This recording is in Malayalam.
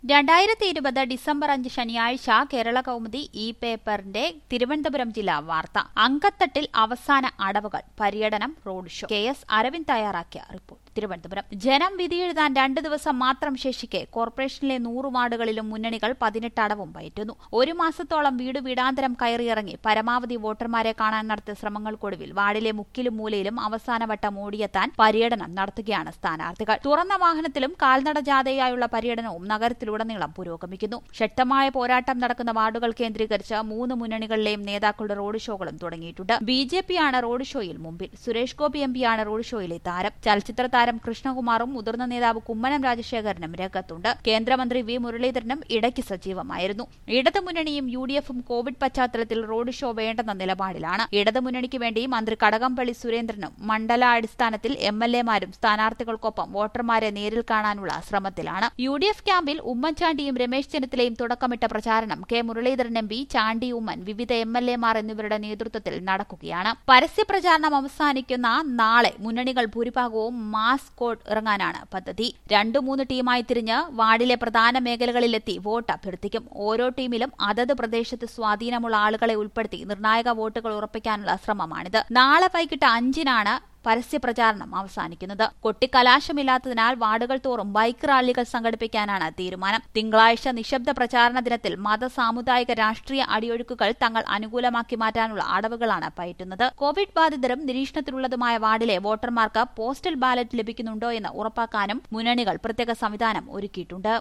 രണ്ടായിരത്തി ഇരുപത് ഡിസംബർ അഞ്ച് ശനിയാഴ്ച കേരള കൗമുദി ഇ പേപ്പറിന്റെ തിരുവനന്തപുരം ജില്ലാ വാർത്ത അങ്കത്തട്ടിൽ അവസാന അടവുകൾ പര്യടനം road show K S Aravind തയ്യാറാക്കിയ റിപ്പോർട്ട് തിരുവനന്തപുരം ജനം വിധിയെഴുതാൻ രണ്ട് ദിവസം മാത്രം ശേഷിക്കെ കോർപ്പറേഷനിലെ നൂറ് വാർഡുകളിലും മുന്നണികൾ പതിനെട്ട് അടവും പയറ്റുന്നു ഒരു മാസത്തോളം വീട് വീടാന്തരം കയറിയിറങ്ങി പരമാവധി വോട്ടർമാരെ കാണാൻ നടത്തിയ ശ്രമങ്ങൾക്കൊടുവിൽ വാർഡിലെ മുക്കിലും മൂലയിലും അവസാനവട്ടം ഓടിയെത്താൻ പര്യടനം നടത്തുകയാണ് സ്ഥാനാർത്ഥികൾ തുറന്ന വാഹനത്തിലും കാൽനട ജാഥയായുള്ള പര്യടനവും നഗരത്തിലുടനീളം പുരോഗമിക്കുന്നു ശക്തമായ പോരാട്ടം നടക്കുന്ന വാർഡുകൾ കേന്ദ്രീകരിച്ച് മൂന്ന് മുന്നണികളിലെയും നേതാക്കളുടെ റോഡ് ഷോകളും തുടങ്ങിയിട്ടുണ്ട് ബി ജെ പിയാണ് റോഡ് ഷോയിൽ മുമ്പിൽ സുരേഷ് ഗോപി എം പിയാണ് റോഡ് ഷോയിലെ താരം ചലച്ചിത്ര താരം കൃഷ്ണകുമാറും മുതിർന്ന നേതാവ് കുമ്മനം രാജശേഖരനും രംഗത്തുണ്ട് കേന്ദ്രമന്ത്രി വി മുരളീധരനും ഇടയ്ക്ക് സജീവമായിരുന്നു ഇടതുമുന്നണിയും യു ഡി എഫും കോവിഡ് പശ്ചാത്തലത്തിൽ റോഡ് ഷോ വേണ്ടെന്ന നിലപാടിലാണ് ഇടതുമുന്നണിക്ക് വേണ്ടി മന്ത്രി കടകംപള്ളി സുരേന്ദ്രനും മണ്ഡലാടിസ്ഥാനത്തിൽ എം എൽ എമാരും സ്ഥാനാർത്ഥികൾക്കൊപ്പം വോട്ടർമാരെ നേരിൽ കാണാനുള്ള ശ്രമത്തിലാണ് യു ഡി എഫ് ക്യാമ്പിൽ ഉമ്മൻചാണ്ടിയും രമേശ് ചെന്നിത്തലയും തുടക്കമിട്ട പ്രചാരണം K Muraleedharan M P Chandy Oommen വിവിധ എം എൽ എമാർ എന്നിവരുടെ നേതൃത്വത്തിൽ നടക്കുകയാണ് പരസ്യപ്രചാരണം അവസാനിക്കുന്ന നാളെ മുന്നണികൾ ഭൂരിഭാഗവും മാസ് കോഡ് ഇറങ്ങാനാണ് പദ്ധതി രണ്ടു മൂന്ന് ടീമായി തിരിഞ്ഞ് വാർഡിലെ പ്രധാന മേഖലകളിലെത്തി വോട്ട് അഭ്യർത്ഥിക്കും ഓരോ ടീമിലും അതത് പ്രദേശത്ത് സ്വാധീനമുള്ള ആളുകളെ ഉൾപ്പെടുത്തി നിർണായക വോട്ടുകൾ ഉറപ്പിക്കാനുള്ള ശ്രമമാണിത് നാളെ വൈകിട്ട് അഞ്ചിനാണ് പരസ്യപ്രചാരണം അവസാനിക്കുന്നത് കൊട്ടിക്കലാശമില്ലാത്തതിനാൽ വാർഡുകൾ തോറും ബൈക്ക് റാലികൾ സംഘടിപ്പിക്കാനാണ് തീരുമാനം തിങ്കളാഴ്ച നിശബ്ദ പ്രചാരണ ദിനത്തിൽ മത സാമുദായിക രാഷ്ട്രീയ അടിയൊഴുക്കുകൾ തങ്ങൾ അനുകൂലമാക്കി മാറ്റാനുള്ള അടവുകളാണ് പയറ്റുന്നത് കോവിഡ് ബാധിതരും നിരീക്ഷണത്തിലുള്ളതുമായ വാർഡിലെ വോട്ടർമാർക്ക് പോസ്റ്റൽ ബാലറ്റ് ലഭിക്കുന്നുണ്ടോ എന്ന് ഉറപ്പാക്കാനും മുന്നണികൾ പ്രത്യേക സംവിധാനം ഒരുക്കിയിട്ടുണ്ട്